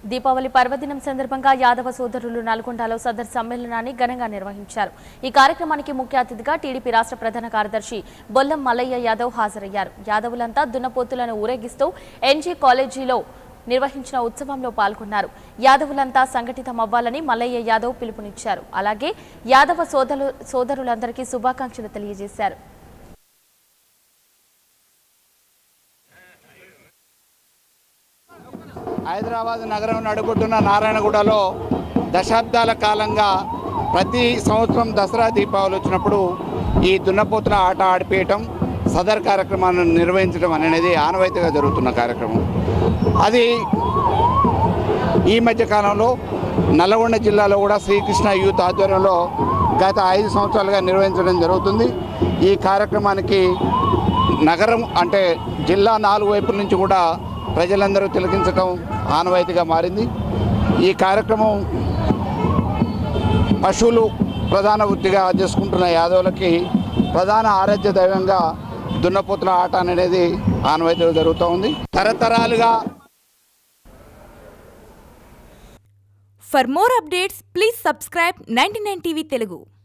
దీపావళి పర్వదినం సందర్భంగా యాదవ సోదరులు నల్గొండలో సదర్ సమ్మేళనాన్ని ఘనంగా నిర్వహించారు ఈ కార్యక్రమానికి ముఖ్య అతిథిగా టీడీపీ రాష్ట్ర ప్రధాన కార్యదర్శి బొల్లం మల్లయ్య యాదవ్ హాజరయ్యారు యాదవులంతా దున్నపోతులను ఊరేగిస్తూ ఎన్జీ కాలేజీలో నిర్వహించిన ఉత్సవంలో పాల్గొన్నారు యాదవులంతా సంఘటితమవ్వాలని మల్లయ్య యాదవ్ పిలుపునిచ్చారు అలాగే యాదవ సోదరు సోదరులందరికీ శుభాకాంక్షలు తెలియజేశారు హైదరాబాద్ నగరం నడుపుతున్న నారాయణగూడలో దశాబ్దాల కాలంగా ప్రతి సంవత్సరం దసరా దీపావళి వచ్చినప్పుడు ఈ దున్నపోతుల ఆట ఆడిపేయటం సదర్ కార్యక్రమాన్ని నిర్వహించడం అనేది ఆనవాయితీగా జరుగుతున్న కార్యక్రమం అది ఈ మధ్య కాలంలో నల్లగొండ జిల్లాలో కూడా శ్రీకృష్ణ యూత్ ఆధ్వర్యంలో గత ఐదు సంవత్సరాలుగా నిర్వహించడం జరుగుతుంది ఈ కార్యక్రమానికి నగరం అంటే జిల్లా నాలుగు వైపుల నుంచి కూడా ప్రజలందరూ తిలకించడం ఆనవాయితీగా మారింది ఈ కార్యక్రమం పశువులు ప్రధాన వృత్తిగా చేసుకుంటున్న యాదవులకి ప్రధాన ఆరాధ్య దైవంగా దున్నపోతుల ఆట అనేది ఆనవాయితీగా జరుగుతూ ఉంది తరతరాలుగా For more updates, please subscribe 99 TV Telugu.